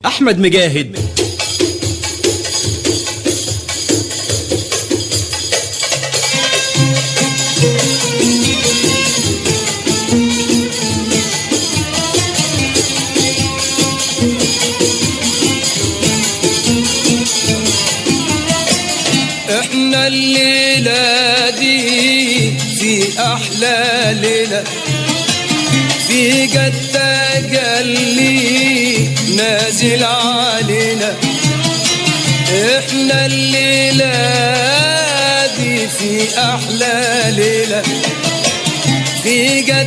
أحمد مجاهد احنا الليلة دي في احلى ليلة في قد تجلي نازل علينا احنا الليلة دي في احلى ليلة في قد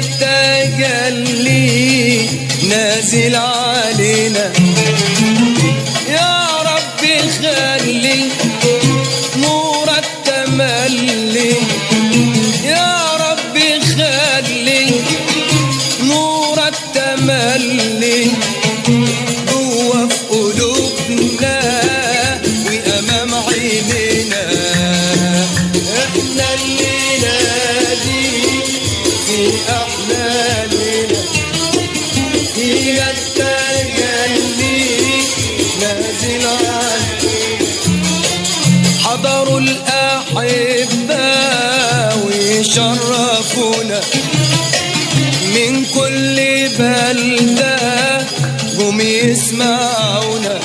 تجلي نازل علينا يا ربي خلي نورك تملي يا ربي خلي نورك تملي جوا في قلوبنا وامام عينينا احنا الليله دي في احلى ليله هي التجلي نازل علينا حضروا الأحبة ويشرفونا من كل بلدة هم يسمعونا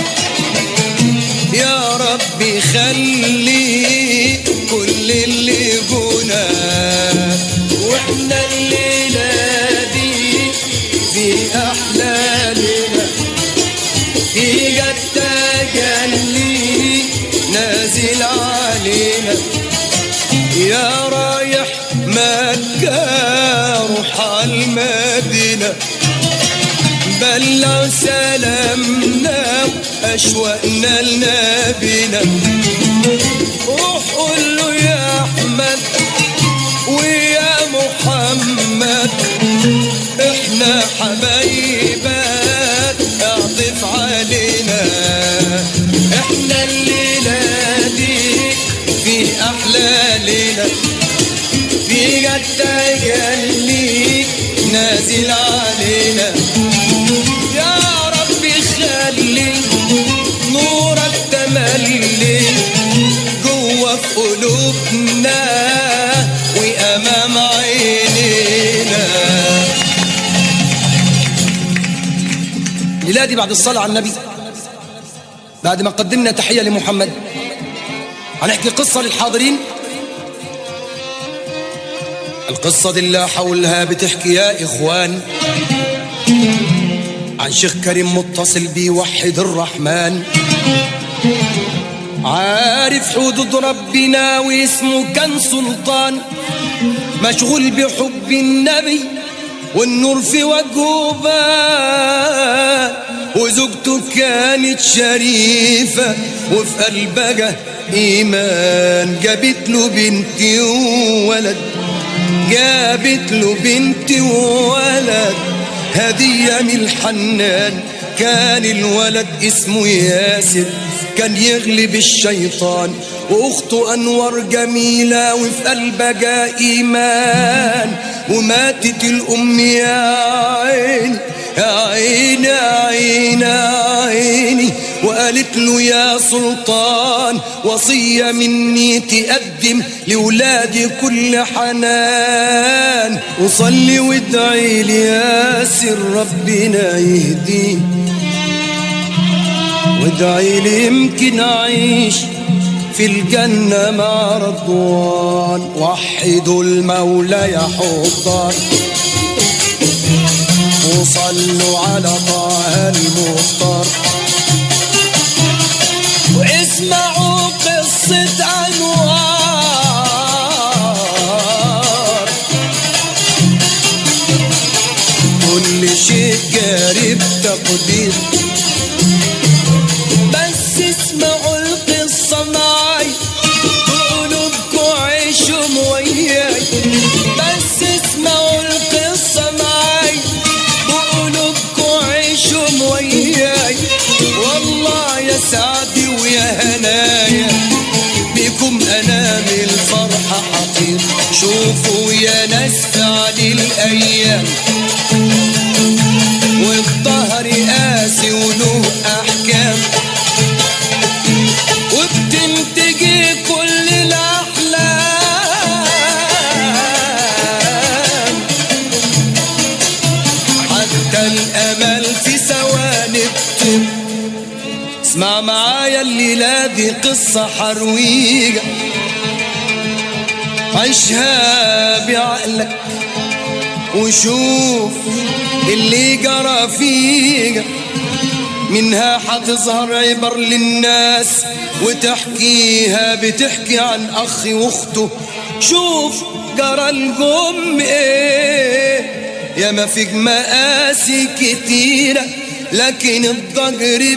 يا ربي خلي كل اللي جونا واحنا الليلة دي في أحلى ليلة في قد تجلي نازل علينا يا رايح مكة روح المدينة بلغ سلامنا أشواقنا لنبينا روح قول له يا أحمد ويا محمد احنا حبايبك اعطف علينا احنا الليلة دي في احلى ليلة في قد تجلي نازل علينا يا ربي خلي نورك تملي جوا في قلوبنا وامام عينينا ميلادي بعد الصلاة على النبي بعد ما قدمنا تحية لمحمد هنحكي قصة للحاضرين القصة دي اللي حولها بتحكي يا إخوان عن شيخ كريم متصل بيوحد الرحمن عارف حدود ربنا واسمه كان سلطان مشغول بحب النبي والنور في وجهه بان وزوجته كانت شريفة وفي قلبها إيمان جابت له بنت وولد جابت له بنت وولد هدية من الحنان كان الولد اسمه ياسر كان يغلب الشيطان واخته انور جميله وفي قلبها ايمان وماتت الام يا عيني يا عيني يا عيني يا عيني وقالت له يا سلطان وصيه مني تقدم لولادي كل حنان وصلي وادعي لي ياسر ربنا يهديه وادعي لي يمكن اعيش في الجنة مع رضوان وحدوا المولى يا حضار وصلوا على طه المختار واسمعوا قصة أنوار كل شيء قريب تقدير بس اسمعوا القصة معاي قلوبكوا عيشوا وياي بس اسمعوا القصة معاي وقلوبكوا عيشوا وياي والله يا سعدي ويا هنايا بكم انا من الفرحة حطير شوفوا يا ناس فعل الايام والظهر قاسي وله الأحكام وبتنتجي كل الأحلام حتى الأمل في ثواني بتم اسمع معايا الليلة دي قصة حرويجة عيشها بعقلك وشوف اللي جرى فيك منها حتظهر عبر للناس وتحكيها بتحكي عن أخ وأخته شوف جرى الجم إيه يا ما فيك مقاسي كتيرة لكن الضجر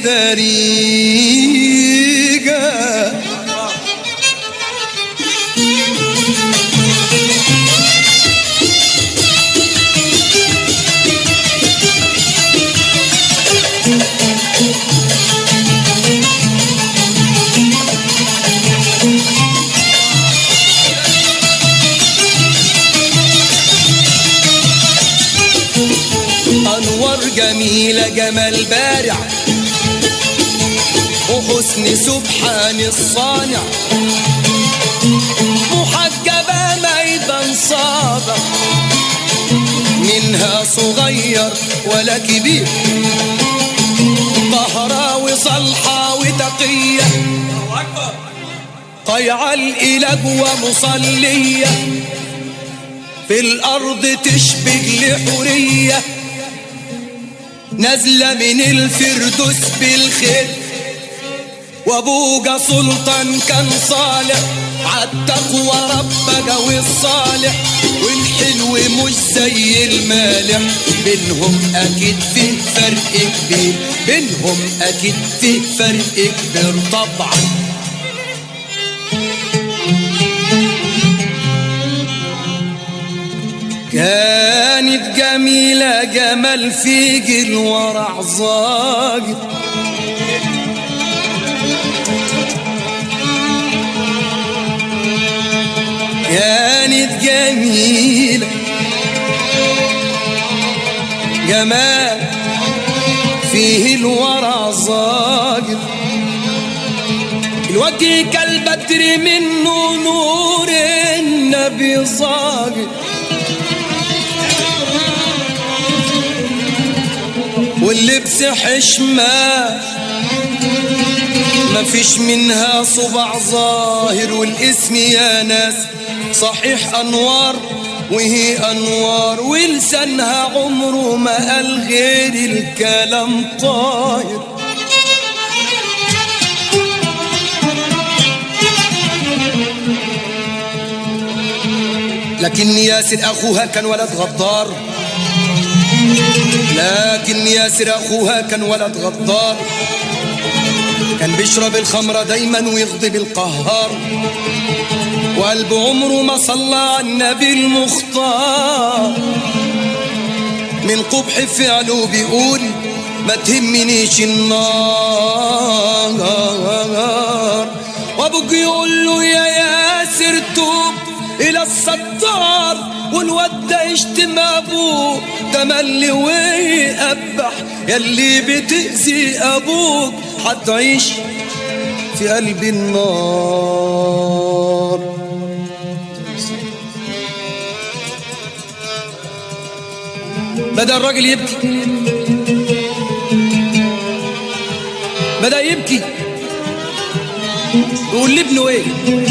مداريجة أنوار جميلة جمال بارع وحسن سبحان الصانع محجبة ميدان صابع منها صغير ولا كبير طهرة وصلحة وتقية طيعة الإله ومصلية في الأرض تشبه لحورية نازلة من الفردوس بالخير وابوجا سلطان كان صالح عالتقوى ربك والصالح والحلو مش زي المالح بينهم اكيد في فرق كبير بينهم اكيد في فرق كبير طبعا كانت جميلة جمال في جل ورع ظاهر كانت جميلة جمال فيه الورع ظاهر الوجه كالبدر منه نور النبي ظاهر واللبس حشمة مفيش منها صبع ظاهر والاسم يا ناس صحيح أنوار وهي أنوار ولسانها عمره ما قال غير الكلام طاير لكن ياسر أخوها كان ولد غدار لكن ياسر أخوها كان ولد غدار كان بيشرب الخمرة دايما ويغضب القهار وقلب عمره ما صلى على النبي المختار من قبح فعله بيقول ما تهمنيش النار وابوك يقول له يا ياسر توب الى الستار والواد ده يشتم ابوه تملي ويقبح ياللي بتأذي ابوك هتعيش في قلب النار بدأ الراجل يبكي بدأ يبكي يقول لابنه ايه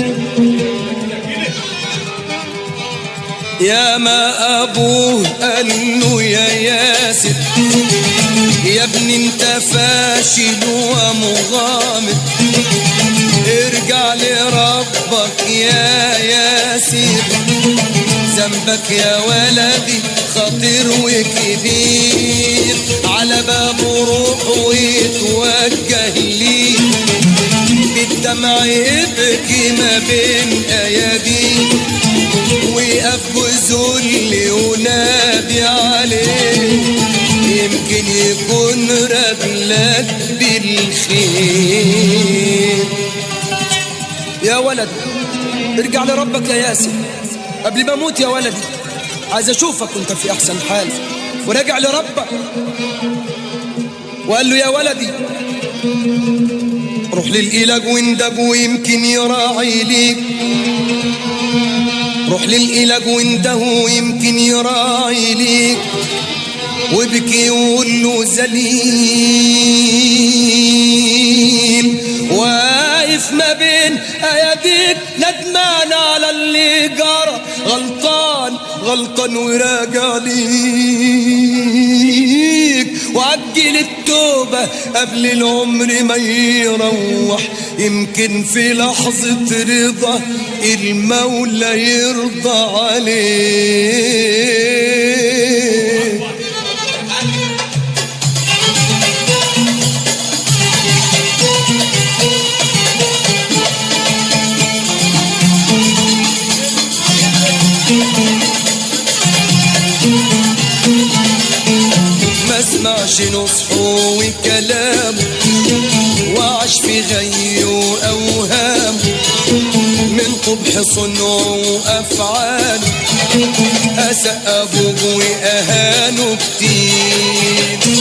يا ما ابوه قال له يا ياسر يا ابني انت فاشل ومغامر ارجع لربك يا ياسر ذنبك يا ولدي خطير وكبير على بابه روح ويتوجه ليه بالدمع يبكي ما بين اياديه ويقف بذل ونادي عليه يمكن يكون رجلك بالخير يا ولد ارجع لربك يا ياسر قبل ما اموت يا ولدي عايز اشوفك وانت في احسن حال وراجع لربك وقال له يا ولدي روح للإله واندب ويمكن يراعي ليك روح للإله وانده ويمكن يراعي ليك وبكي وقول له ذليل واقف ما بين اياديك ندمان على اللي جرى غلطان غلطان وراجع ليك وعجل التوبة قبل العمر ما يروح يمكن في لحظة رضا المولى يرضى عليك ما اسمعش نصحه وكلامه وعش في غي واوهام من قبح صنعه وافعاله اساء ابوه واهانه كتير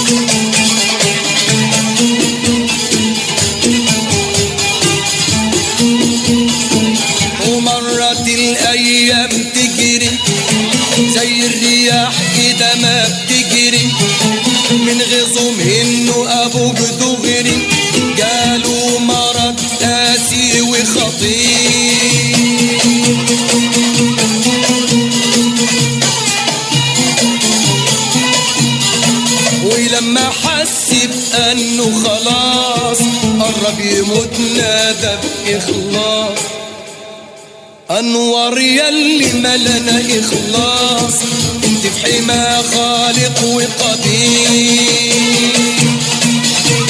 ومرت الايام تجري زي الرياح كده ما بتجري من غيظهم انه ابوك دغري جاله مرض قاسي وخطير ولما حس بانه خلاص قرب يموت نادى باخلاص انور يلي ملنا اخلاص انت في حما خالق وقدير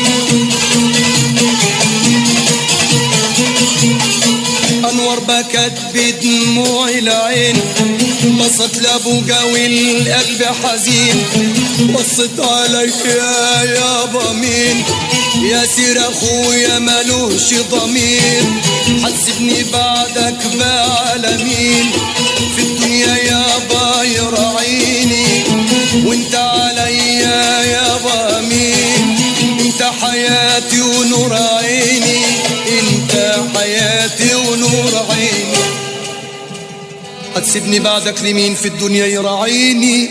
انور بكت بدموع العين بصت لابوجا والقلب حزين بصت عليك يا يابا مين يا سير اخويا ملوش ضمير حسبني بعدك بعالمين في الدنيا يابا يراعيني وانت عليا يابا مين انت حياتي ونور عيني انت حياتي ونور عيني هتسيبني بعدك لمين في الدنيا يراعيني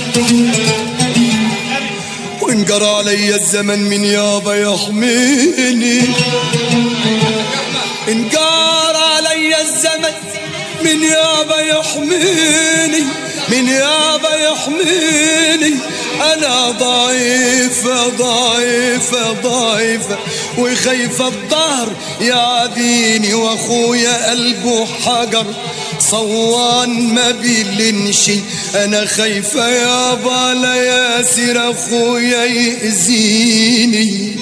وان جرى عليا الزمن من يابا يحميني ان جار عليا الزمن من يابا يحميني من يابا يحميني انا ضعيفة ضعيفة ضعيفة وخايفة الظهر يعديني واخويا قلبه حجر صوان ما بيلنشي انا خايفة يابا لا ياسر اخويا يأذيني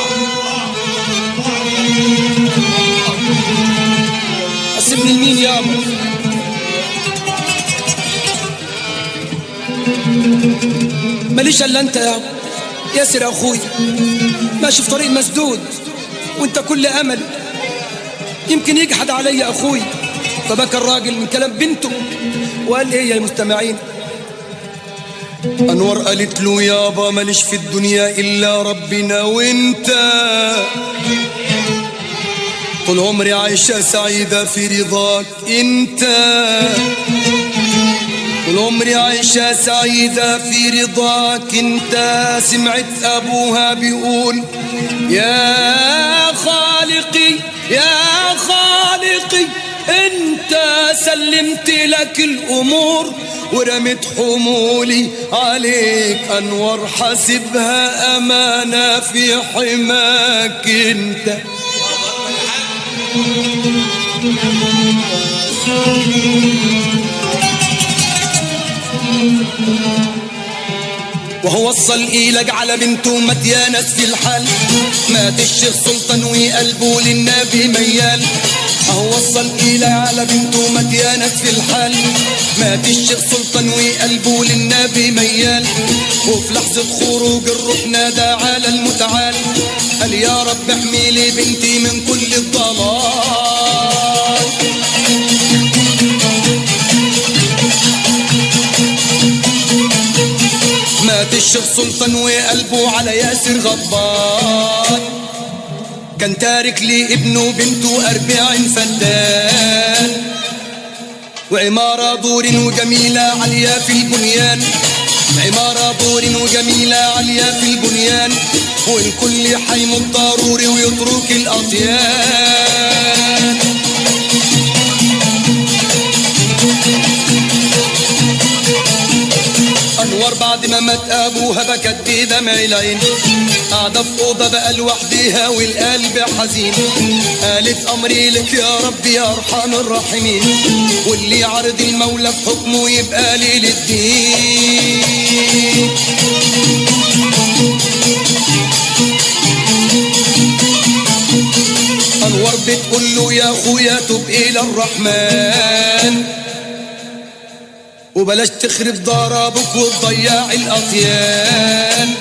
اسيبني لمين يابا ماليش الا انت يا ياسر يا اخوي ماشي في طريق مسدود وانت كل امل يمكن يجحد علي اخوي فبكى الراجل من كلام بنته وقال ايه يا مستمعين انور قالت له يابا ماليش في الدنيا الا ربنا وانت طول عمري عايشة سعيدة في رضاك انت طول عمري عايشة سعيدة في رضاك انت سمعت ابوها بيقول يا خالقي يا خالقي انت سلمت لك الامور ورمت حمولي عليك انور حاسبها امانة في حماك انت وهو وصل إيلك على بنته مديانة في الحال مات الشيخ سلطان وقلبه للنبي ميال أهو وصل إيلك على بنته مديانة في الحال مات الشيخ سلطان وقلبه للنبي ميال وفي لحظة خروج الروح نادى على المتعال قال يا رب احمي لي بنتي من كل الضلال مات الشيخ سلطان وقلبه على ياسر غضبان كان تارك لي ابنه وبنته أربعين فدان وعمارة دور وجميلة عالية في البنيان عمارة دور وجميلة عالية في البنيان والكل حيموت ضروري ويترك الأطيان انور بعد ما مات ابوها بكت بدمع العين قاعدة في أوضة بقى لوحديها والقلب حزين قالت أمري لك يا رب يا أرحم الراحمين واللي عرض المولى في حكمه يبقى لي للدين أنور بتقول له يا أخويا تب إلى الرحمن وبلاش تخرب دار ابوك وتضيع الاطيان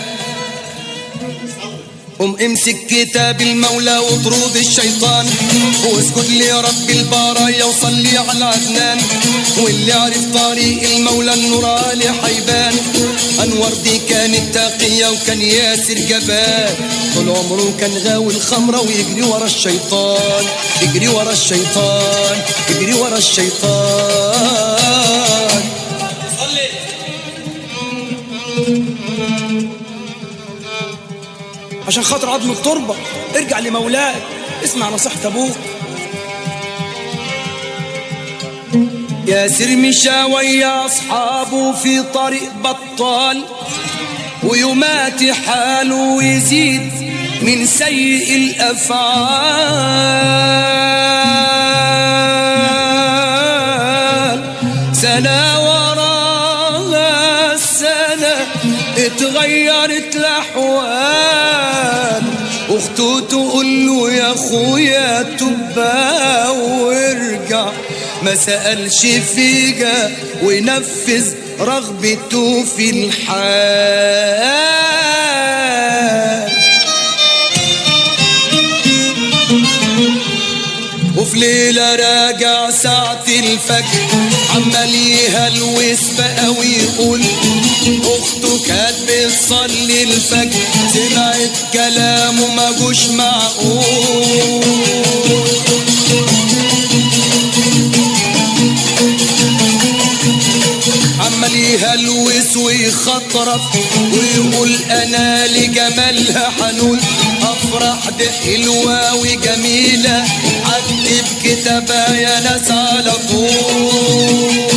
قم امسك كتاب المولى واطرد الشيطان واسجد لرب البرايا وصلي على عدنان واللي عرف طريق المولى النور علي حيبان انور دي كانت تقية وكان ياسر جبان طول عمره كان غاوي الخمرة ويجري ورا الشيطان يجري ورا الشيطان يجري ورا الشيطان عشان خاطر عظم التربة ارجع لمولاك اسمع نصيحة ابوك ياسر مشى ويا اصحابه في طريق بطال ويومات حاله ويزيد من سيء الافعال سنه وراها السنه اتغيرت الاحوال اخته تقول له يا اخويا تبا وارجع ما سألش فيها ونفذ رغبته في الحال وفي ليلة راجع ساعة الفجر عمال يهلوس بقى ويقول أخته كانت بتصلي الفجر سمعت كلامه ما جوش معقول عمال يهلوس ويخطرف ويقول انا لجمالها حنون افرح دي حلوه وجميله عدي بكتابها يا ناس على طول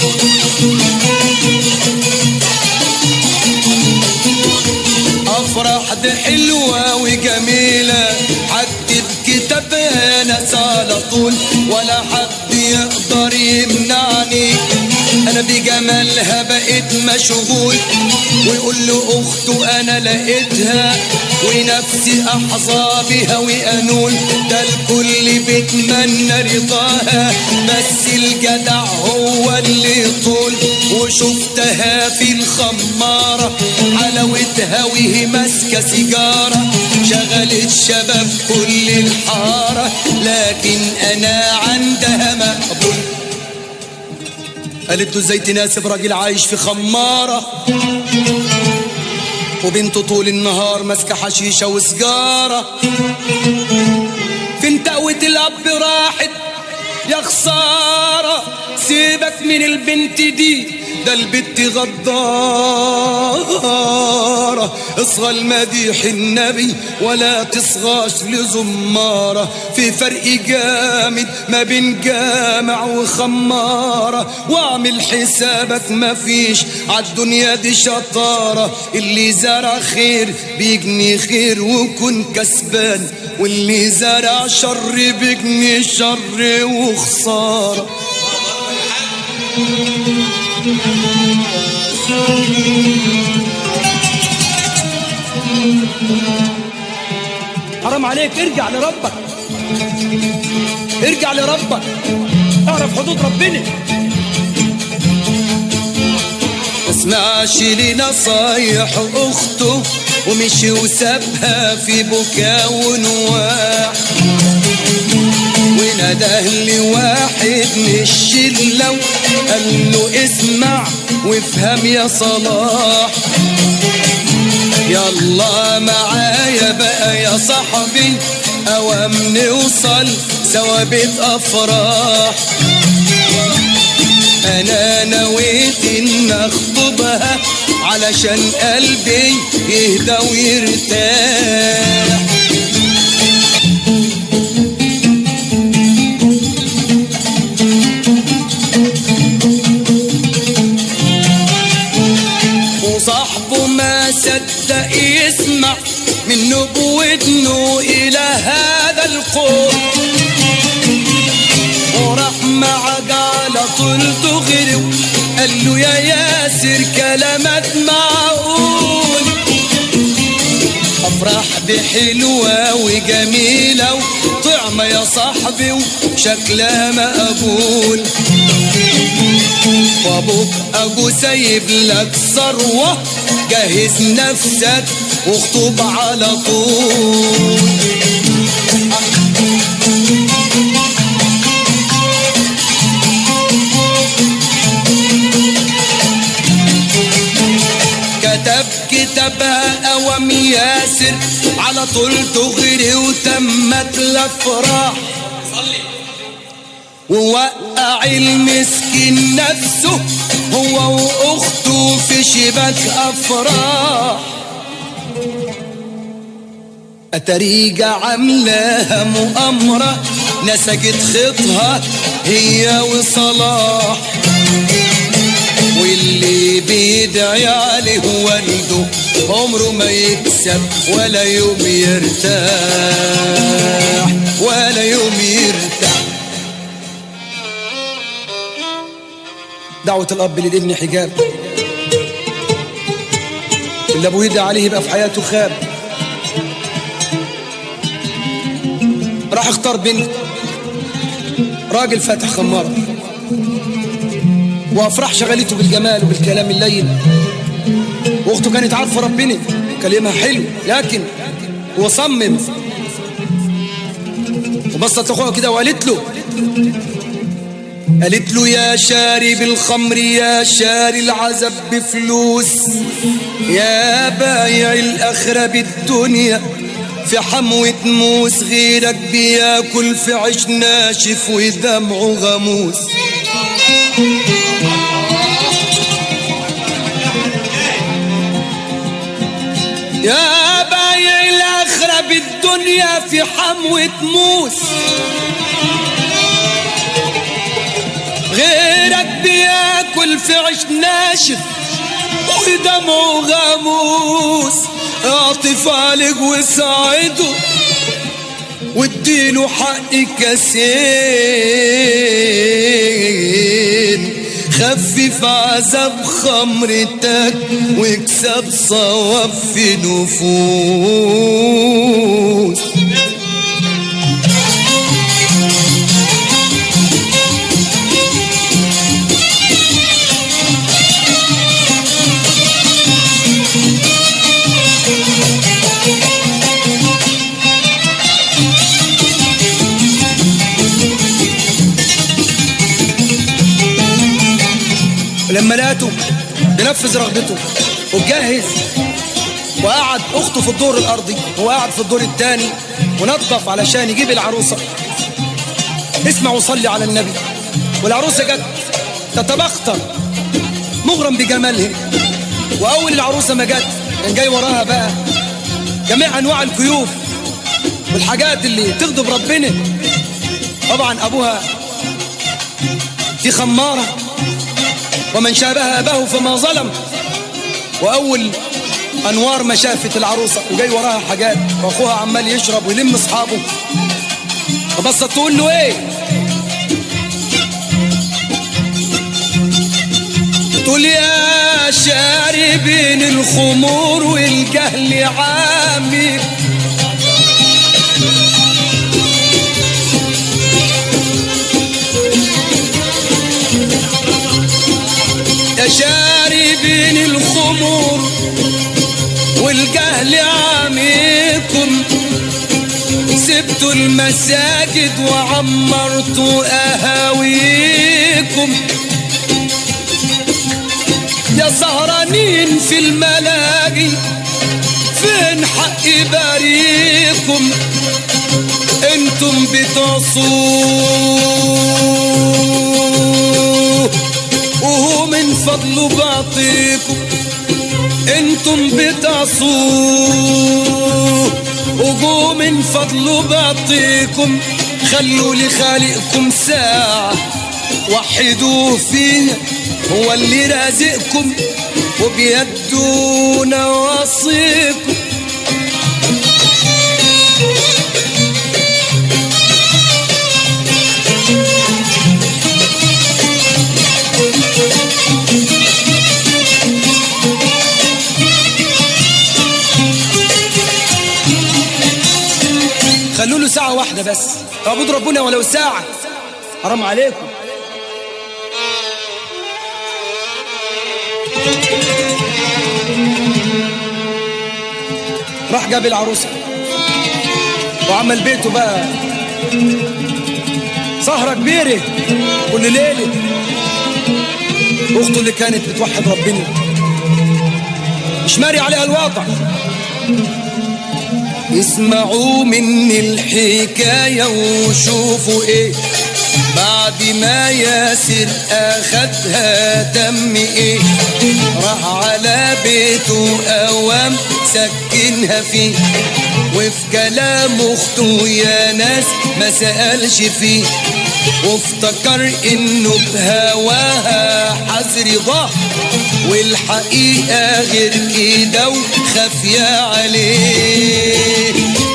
افرح دي حلوه وجميله عدي بكتابها يا ناس على طول ولا حد يقدر يمنعني انا بجمالها بقيت مشغول ويقول له اخته انا لقيتها ونفسي احظى بها وانول ده الكل بيتمنى رضاها بس الجدع هو اللي طول وشفتها في الخمارة حلاوتها وهي ماسكة سيجارة شغلت شباب كل الحارة لكن انا عندها مقبول قالت له ازاي تناسب راجل عايش في خمارة وبنته طول النهار ماسكة حشيشة وسجارة فين تقوة الأب راحت يا خسارة سيبك من البنت دي ده البت غدارة اصغى المديح النبي ولا تصغاش لزمارة في فرق جامد ما بين جامع وخمارة واعمل حسابك ما فيش عالدنيا دي شطارة اللي زرع خير بيجني خير وكن كسبان واللي زرع شر بيجني شر وخساره حرام عليك ارجع لربك ارجع لربك اعرف حدود ربنا اسمعش لنصايح اخته ومشي وسابها في بكاء ونواح وناداه لي واحد من الشلة قال له اسمع وافهم يا صلاح يلا معايا بقى يا صاحبي اوام نوصل سوا بيت افراح انا نويت ان اخطبها علشان قلبي يهدى ويرتاح وصاحبه ما صدق يسمع منه بودنه الى هذا القول وراح معك على طول دغري قال له يا ياسر كلامك معقول افراح دي حلوه وجميله وطعمه يا صاحبي وشكلها مقبول وابوك ابو سايب لك ثروه جهز نفسك واخطب على طول كتب كتابها اوام ياسر على طول تغري وتمت الافراح ووقع المسكين نفسه هو واخته في شباك افراح اتريجة عاملاها مؤامرة نسجت خطها هي وصلاح واللي بيدعي عليه والده عمره ما يكسب ولا يوم يرتاح ولا يوم يرتاح دعوة الأب للابن حجاب اللي أبوه يدعي عليه يبقى في حياته خاب راح اختار بنت راجل فاتح خمارة وأفراح شغلته بالجمال وبالكلام اللين واخته كانت عارفة ربنا كلامها حلو لكن هو صمم وبصت لاخوها كده وقالت له قالت له يا شاري بالخمر يا شاري العذب بفلوس يا بايع الآخرة بالدنيا في حموة موس غيرك بياكل في عيش ناشف ودمعه غموس يا بايع الآخرة بالدنيا في حموة موس غيرك بياكل في عيش ناشف ودمعه غموس اعطف عليك وساعده واديله حق كاسين خفف عذاب خمرتك واكسب صواب في نفوس لما لقيته بنفذ رغبته وجهز وقعد اخته في الدور الارضي هو قاعد في الدور الثاني ونظف علشان يجيب العروسه اسمع وصلي على النبي والعروسه جت تتبختر مغرم بجمالها واول العروسه ما جت كان جاي وراها بقى جميع انواع الكيوف والحاجات اللي تغضب ربنا طبعا ابوها في خماره ومن شابه أباه فما ظلم وأول أنوار ما شافت العروسة وجاي وراها حاجات وأخوها عمال يشرب ويلم أصحابه فبصت تقول له إيه تقول يا شاربين الخمور والجهل عامي يا شاربين الخمور والجهل عاميكم سبتوا المساجد وعمرتوا أهاويكم يا سهرانين في الملاجي فين حق بريكم انتم بتصوه وهو من فضله بعطيكم انتم بتصوه وجو من فضله بعطيكم خلوا لخالقكم ساعة وحدوه فيها هو اللي رازقكم وبيده نواصيكم خلوا له ساعة واحدة بس اعبدوا ربنا ولو ساعة حرام عليكم راح جاب العروسة وعمل بيته بقى سهرة كبيرة كل ليلة أخته اللي كانت بتوحد ربنا مش ماري عليها الواقع اسمعوا مني الحكاية وشوفوا ايه بعد ما ياسر اخدها دم ايه راح على بيته اوام سكنها فيه وفي كلام اخته يا ناس ما سألش فيه وافتكر انه بهواها حذر ضاع والحقيقة غير كده وخافية عليه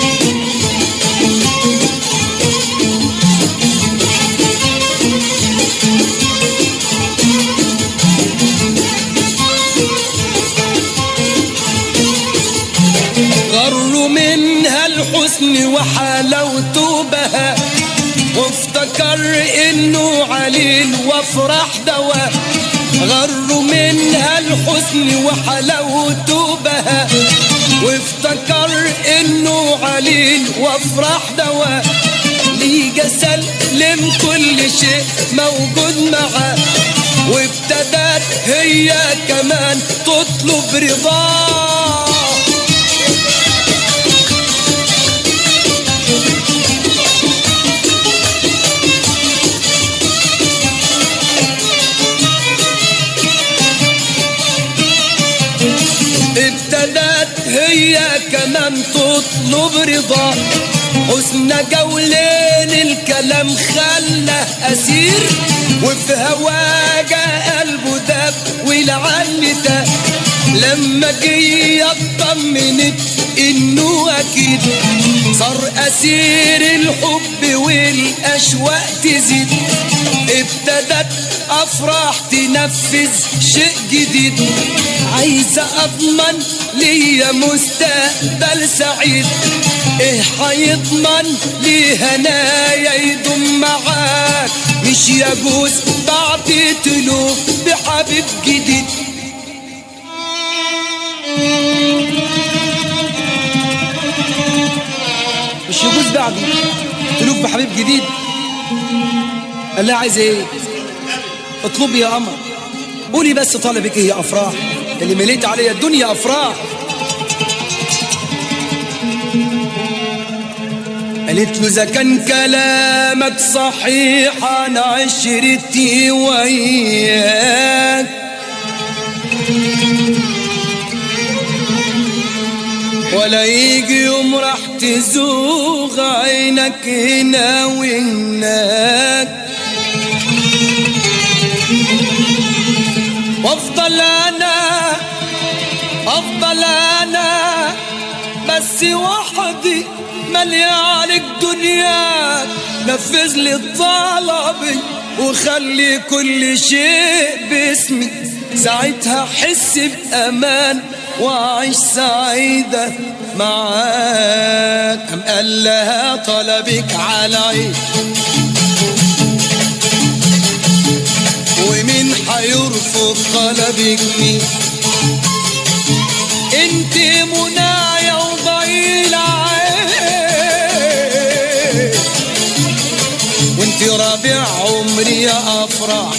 غروا منها الحسن وحلاوته بها وافتكر انه عليل وافرح دواء غروا منها الحسن وحلاوته بها وافتكر انه عليل وافرح دواء ليجا سلم كل شيء موجود معاه وابتدت هي كمان تطلب رضاه ابتدت هي كمان تطلب رضا حسن جولين الكلام خلى اسير وفي هواجة قلبه داب ولعل ده لما جه اطمنت انه اكيد صار اسير الحب والاشواق تزيد ابتدت افراح تنفذ شيء جديد عايزة اضمن ليا مستقبل سعيد ايه هيضمن لي هنايا يدوم معاك مش يجوز بعد تلوف بحبيب جديد مش يجوز بعدي تلوف بحبيب جديد قال لها عايز ايه اطلبي يا قمر قولي بس طلبك ايه يا افراح اللي مليت عليا الدنيا افراح قالت له اذا كان كلامك صحيح انا عشرتي وياك ولا يجي يوم راح تزوغ عينك هنا وهناك وافضل انا افضل انا بس وحدي مالي عليك دنياك نفذ لي طلبي وخلي كل شيء باسمي ساعتها احس بامان واعيش سعيدة معاك قام قال لها طلبك على عيش ومين حيرفض طلبك مين انت منايا وضيل عين في ربيع عمري افرح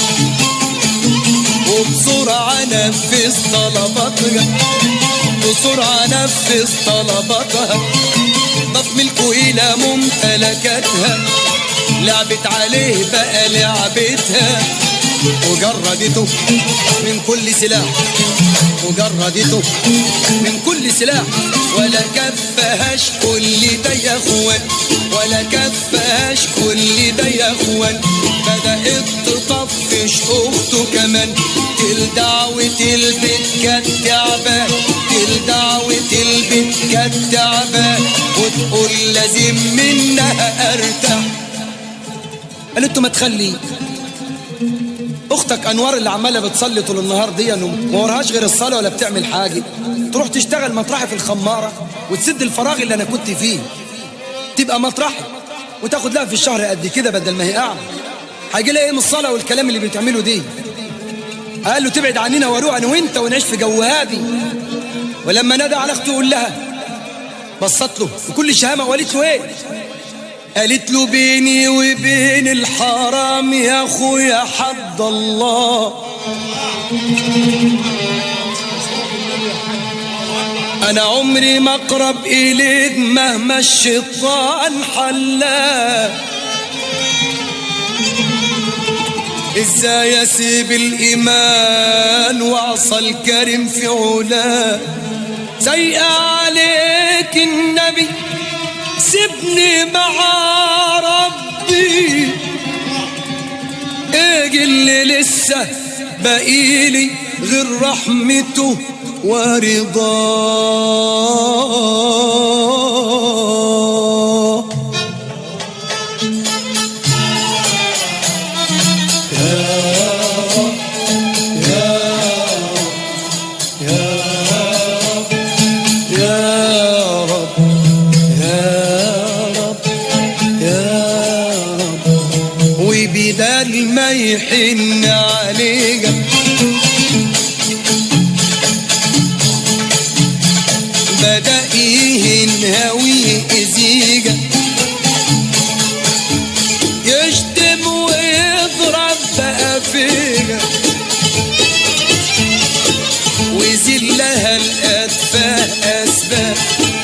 وبسرعة نفذ طلباتها بسرعة نفذ طلباتها ضف ملكه إلى ممتلكاتها لعبت عليه بقى لعبتها وجردته من كل سلاح وجردته من كل سلاح ولا كفهاش كل ده يا اخوان ولا كفهاش كل ده يا اخوان بدأت تطفش اخته كمان تلدع وتلبت كانت تعبان تلدع وتلبت كانت تعبان وتقول لازم منها ارتاح قالت له ما تخلي اختك انوار اللي عماله بتصلي طول النهار دي ما وراهاش غير الصلاه ولا بتعمل حاجه تروح تشتغل مطرحي في الخماره وتسد الفراغ اللي انا كنت فيه تبقى مطرحي وتاخد لها في الشهر قد كده بدل ما هي قاعده هيجي لها ايه من الصلاه والكلام اللي بتعمله دي قال له تبعد عننا واروح انا وانت ونعيش في جو هادي ولما نادى على اخته يقول لها بصت له بكل شهامه وقالت له ايه قالت له بيني وبين الحرام يا اخويا حد الله انا عمري ما اقرب اليك مهما الشيطان حلاه ازاي اسيب الايمان واعصى الكريم في علاه سيء عليك النبي سيبني مع ربي ايه اللي لسه بقيلي غير رحمته ورضاه يا رب يا رب يا رب وبدال ما يحن عليك بدأ يهن هوي إزيجا يشتم ويضرب بقى فيك ويزلها الأتفاه أسباب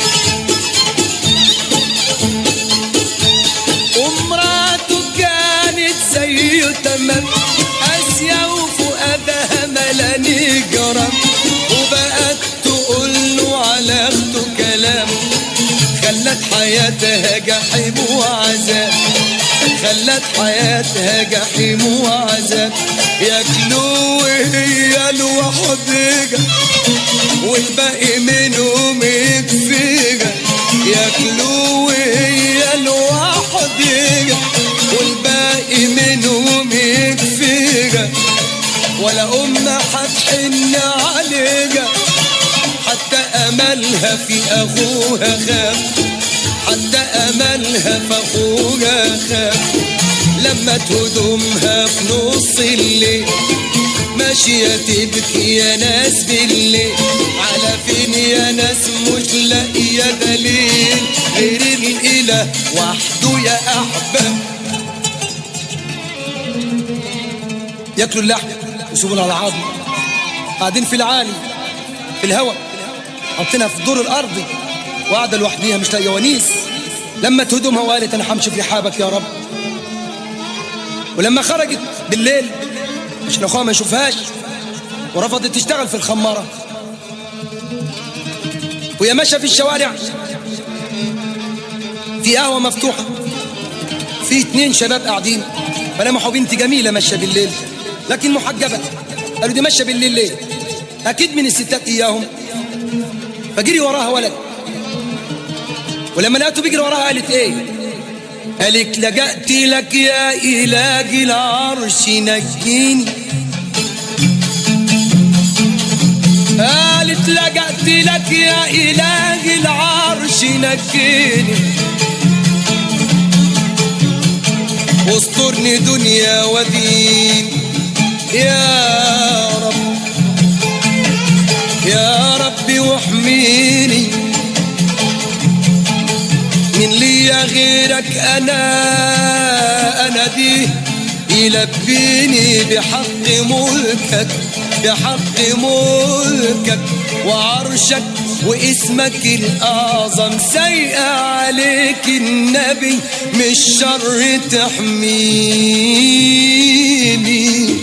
ومراته كانت زيه تمام قاسية وفؤادها ملاني جرم وبقت تقول له على اخته كلام خلت حياتها جحيم وعذاب خلت حياتها جحيم وعذاب ياكلوا وهي لوحدها والباقي منهم يكفيها ياكلوا وهي لوحدها والباقي منهم يكفيها ولا أم هتحن عليها حتى أملها في أخوها خاف حتى أملها في أخوها خاف لما هدومها في نص الليل ماشية تبكي يا ناس بالليل على فين يا ناس مش لاقية دليل غير الإله وحده يا أحباب ياكلوا اللحم يسوبوا على العظم قاعدين في العالي في الهواء حاطينها في الدور الارضي وقاعده لوحديها مش لاقيه ونيس لما تهدمها وقالت انا همشي في رحابك يا رب ولما خرجت بالليل عشان اخوها ما يشوفهاش ورفضت تشتغل في الخماره وهي ماشيه في الشوارع في قهوه مفتوحه في اتنين شباب قاعدين فلمحوا بنت جميله ماشيه بالليل لكن محجبه قالوا دي ماشيه بالليل ليه اكيد من الستات اياهم فجري وراها ولد ولما لقيته بيجري وراها قالت ايه قالت لجأت لك يا إله العرش نجيني قالت لجأت لك يا إله العرش نجيني واسترني دنيا ودين يا رب يا ربي واحميني من ليا غيرك انا انا دي يلبيني بحق ملكك بحق ملكك وعرشك واسمك الأعظم سيء عليك النبي مش شر تحميني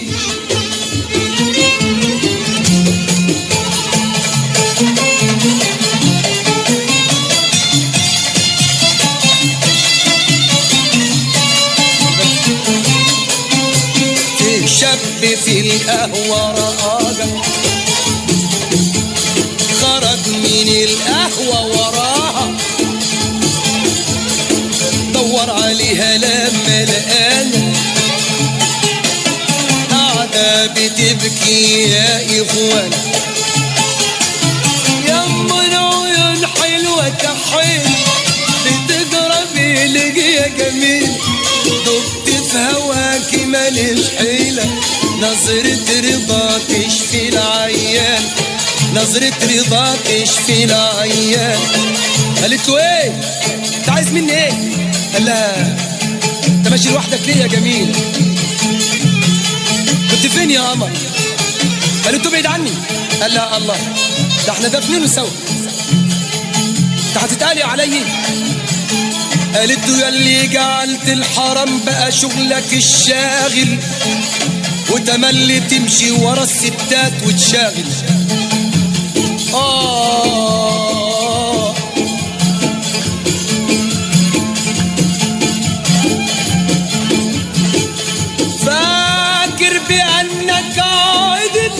في شاب في القهوة رآك خرج من القهوة وراها دور عليها لما لقاها قاعدة بتبكي يا إخوان يما العيون حلوة كحيل بتجرى بيلك يا جميل دبت في هواك ماليش حيلة نظرة رضا تشفي العيان نظرة رضا تشفي العيان قالت له ايه انت عايز مني ايه قال لها انت ماشي لوحدك ليه يا جميل كنت فين يا قمر قالت له بعيد عني قال لها الله ده احنا دافنينه سوا انت هتتقالي عليا قالت له يا اللي جعلت الحرام بقى شغلك الشاغل وتملي تمشي ورا الستات وتشاغل آه فاكر بأنك عدل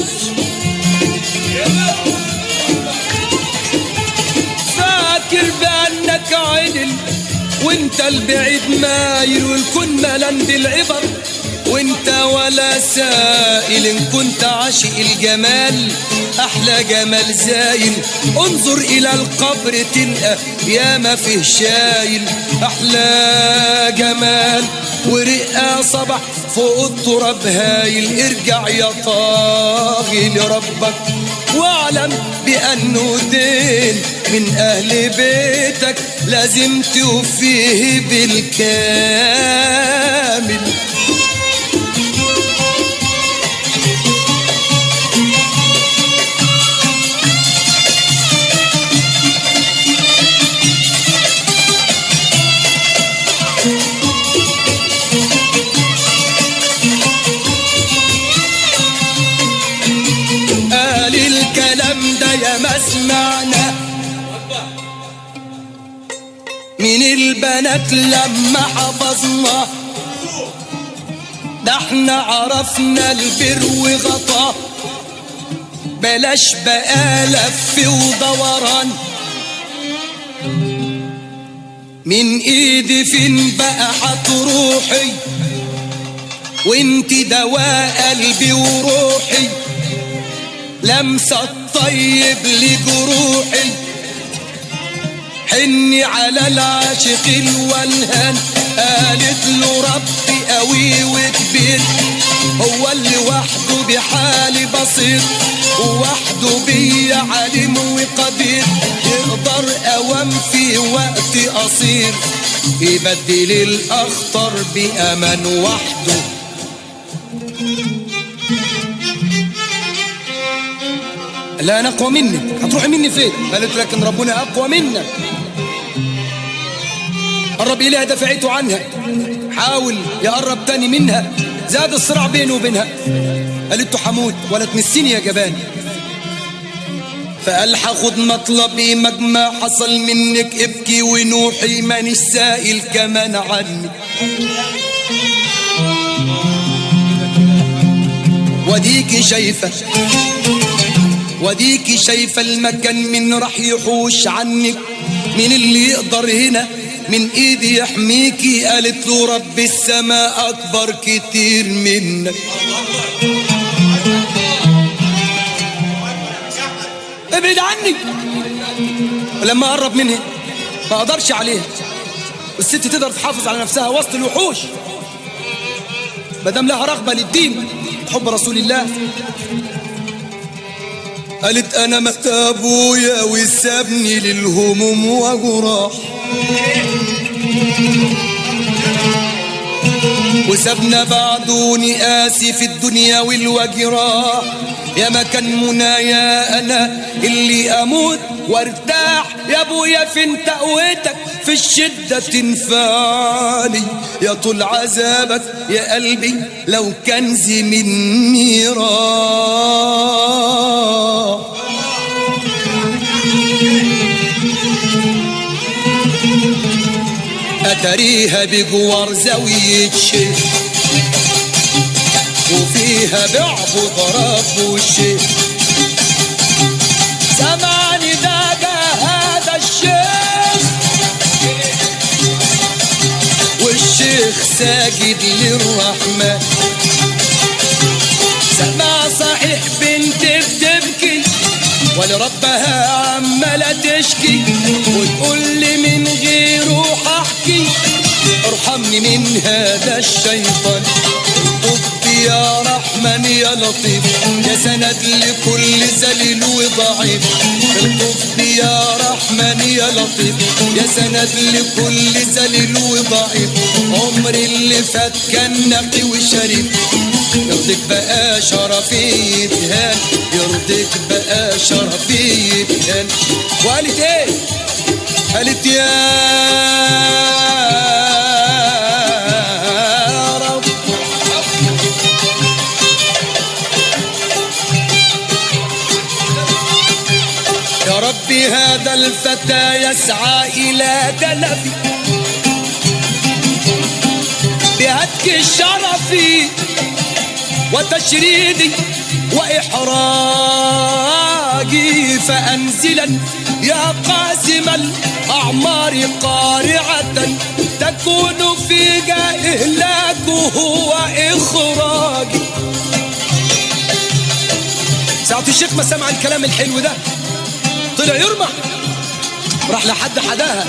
فاكر بأنك عدل وانت البعيد مايل والكون ملان بالعبر وانت ولا سائل ان كنت عاشق الجمال احلى جمال زايل انظر الى القبر تلقى يا ما فيه شايل احلى جمال ورقة صبح فوق التراب هايل ارجع يا طاغي لربك واعلم بأنه دين من أهل بيتك لازم توفيه بالكامل قال الكلام ده يا ما سمعنا من البنات لما حفظنا ده احنا عرفنا البر وغطا بلاش بقى لف ودوران من ايدي فين بقى هتروحي وانت دواء قلبي وروحي لمسة الطيب لجروحي حني على العاشق الولهان قالت له ربي قوي وكبير هو اللي وحده بحالي بصير ووحده بيا عليم وقدير يقدر اوام في وقت قصير يبدل الاخطر بامان وحده لا انا اقوى منك هتروحي مني فين قالت لكن ربنا اقوى منك قرب اليها دفعته عنها حاول يقرب تاني منها زاد الصراع بينه وبينها قالت له حمود ولا تمسيني يا جبان فقال هاخد مطلبي مجمع حصل منك ابكي ونوحي مانيش سائل كمان عنك وديكي شايفه وديكي شايفة المكان من راح يحوش عنك من اللي يقدر هنا من ايدي يحميكي قالت له رب السماء اكبر كتير منك ابعد عني ولما قرب منها ما اقدرش عليها والست تقدر تحافظ على نفسها وسط الوحوش ما دام لها رغبه للدين حب رسول الله قالت انا مات ابويا وسابني للهموم وجراح وسابنا بعدوني قاسي في الدنيا والوجراح يا مكان منايا انا اللي اموت وارتاح يا ابويا فين تقويتك في الشدة تنفعني يا طول عذابك يا قلبي لو كنزي مني راح أتريها بجوار زاوية شيخ وفيها بعبد رب والشيخ سمعني ده هذا الشيخ والشيخ ساجد للرحمن سمع صحيح بنت بتبكي ولربها عمالة تشكي وتقول لي من غيره احكي ارحمني من هذا الشيطان طب يا رحمن يا لطيف يا سند لكل ذليل وضعيف الطب يا رحمن يا لطيف يا سند لكل ذليل وضعيف عمري اللي فات كان نقي وشريف يرضيك بقى شرفي يتهان يرضيك بقى شرفي يتهان وقالت ايه قالت يا رب يا ربي هذا الفتى يسعى إلى دلبي بهتك شرفي وتشريدي وإحراجي فأنزلا يا قاسم الأعمار قارعة تكون في إهلاكه وإخراجي ساعة الشيخ ما سمع الكلام الحلو ده طلع يرمح راح لحد حداها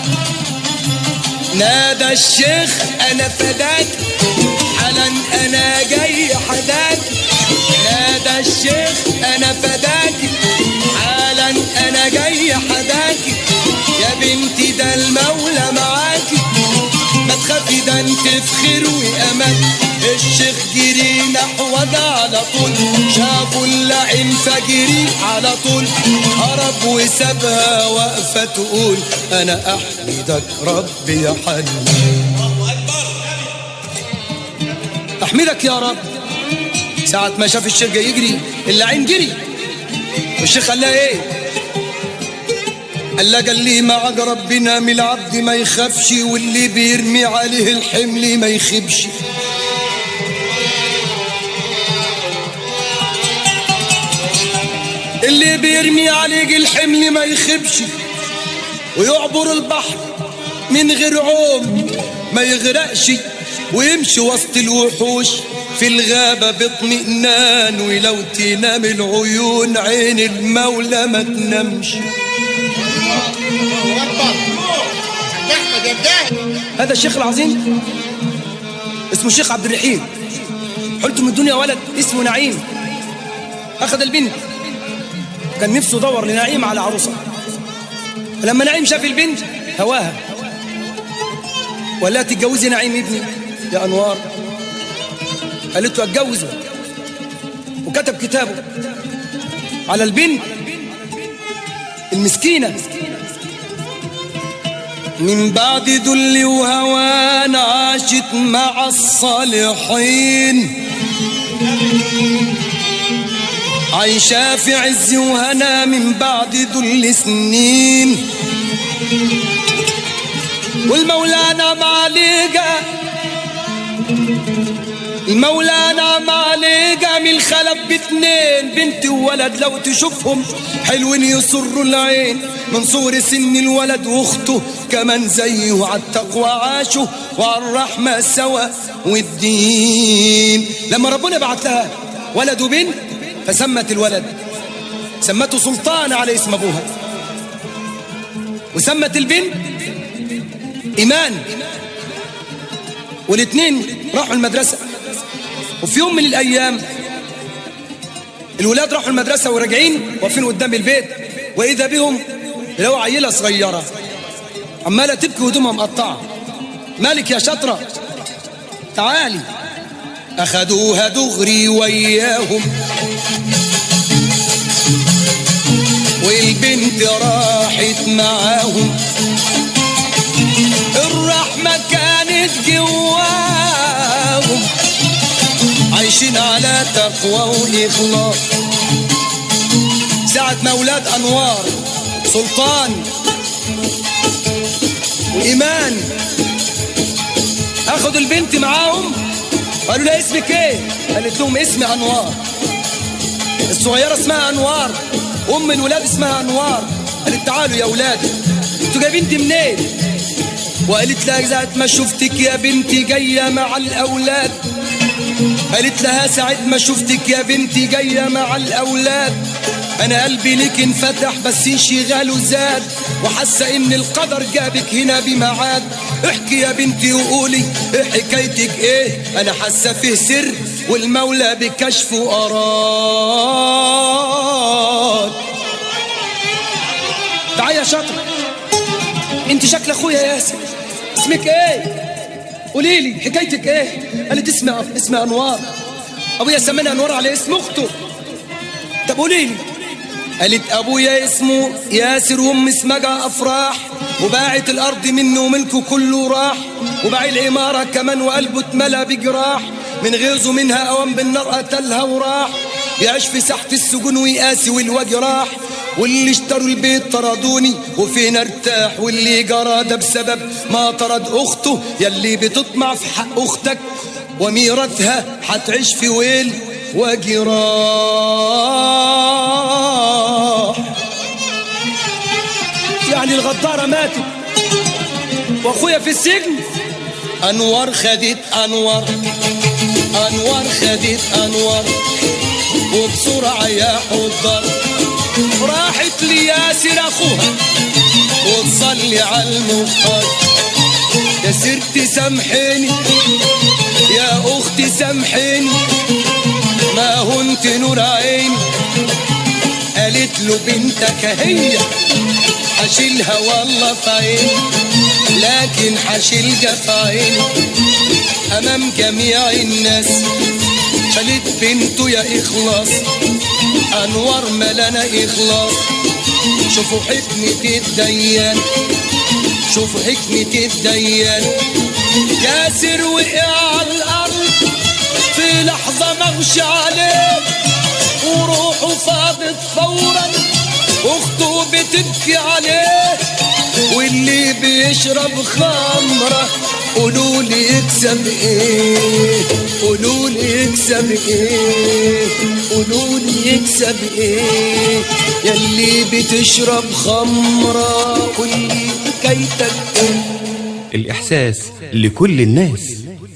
نادى الشيخ انا فداك حالا انا جاي حداك نادى الشيخ انا فداك حالا انا جاي حداك يا بنتي ده المولى معاكي ما تخافي ده انت في خير وامان الشيخ جري نحوك على طول شافوا اللعين فجري على طول هرب وسابها واقفة تقول انا احمدك ربي يا حنين احمدك يا رب ساعة ما شاف الشيخ جاي يجري اللعين جري والشيخ قال لها ايه قال لها قال لي معك ربنا من العبد ما يخافش واللي بيرمي عليه الحمل ما يخيبش اللي بيرمي عليك الحمل ما يخيبش ويعبر البحر من غير عوم ما يغرقش ويمشي وسط الوحوش في الغابة باطمئنان ولو تنام العيون عين المولى ما تنامش احمد يا بدايه هذا الشيخ العظيم اسمه الشيخ عبد الرحيم حلت من الدنيا ولد اسمه نعيم أخذ البنت كان نفسه يدور لنعيم على عروسة فلما نعيم شاف البنت هواها ولا تتجوزي نعيم ابني يا أنوار قالت له اتجوزه وكتب كتابه على البنت المسكينة من بعد ذل وهوان عاشت مع الصالحين عايشة في عز وهنا من بعد ذل سنين والمولانا معلقة المولانا معلقة من الخلف باتنين بنت وولد لو تشوفهم حلوين يسروا العين من صور سن الولد واخته كمان زيه على التقوى عاشوا وعلى الرحمة سوا والدين لما ربنا بعت لها ولد وبنت فسمت الولد سمته سلطان على اسم ابوها وسمت البنت ايمان والاثنين راحوا المدرسه وفي يوم من الايام الولاد راحوا المدرسه وراجعين واقفين قدام البيت واذا بهم لو عيله صغيره عمالة تبكي هدومها مقطعة مالك يا شطرة تعالي أخدوها دغري وياهم والبنت راحت معاهم الرحمة كانت جواهم عايشين على تقوى وإخلاص ساعة ما أولاد أنوار سلطان وإيمان أخدوا البنت معاهم قالوا لها اسمك إيه؟ قالت لهم اسمي أنوار الصغيرة اسمها أنوار أم الولاد اسمها أنوار قالت تعالوا يا أولاد انتوا جايبين دي منين؟ وقالت لها ساعة ما شفتك يا بنتي جاية مع الأولاد قالت لها ساعة ما شفتك يا بنتي جاية مع الأولاد أنا قلبي ليك انفتح بس انشغاله زاد وحاسة إن القدر جابك هنا بميعاد احكي يا بنتي وقولي ايه حكايتك ايه أنا حاسة فيه سر والمولى بكشفه أراد تعالي يا شاطرة انت شكل اخويا ياسر اسمك ايه قولي لي حكايتك ايه قالت اسمي اسمي انوار ابويا سماني انوار على اسم اخته طب قولي لي قالت ابويا اسمه ياسر وام اسمها افراح وباعت الارض منه وملكه كله راح وباع العماره كمان وقلبه اتملى بجراح من غيظه منها اوام بالنار قتلها وراح يعيش في ساحة السجون ويقاسي والوجه راح واللي اشتروا البيت طردوني وفين ارتاح واللي جرى ده بسبب ما طرد اخته يلي بتطمع في حق اختك وميراثها هتعيش في ويل وجراح يعني الغدارة ماتت واخويا في السجن انوار خدت انوار انوار خدت انوار وبسرعة يا حضر راحت لياسر اخوها وتصلي على المختار يا سرتي سامحيني يا اختي سامحيني ما هو انت نور عيني قالت له بنتك هي حشيلها والله في عيني لكن حشيلها في عيني امام جميع الناس شالت بنته يا اخلاص انوار ملنا اخلاص شوفوا حكمة الديان شوفوا حكمة الديان ياسر وقع على الارض في لحظة مغشى عليه وروحه فاضت فورا اخته بتبكي عليه واللي بيشرب خمره قولوا لي يكسب ايه قولوا لي يكسب ايه قولوا لي يكسب ايه يلي بتشرب خمره قول لي حكايتك ايه الإحساس لكل الناس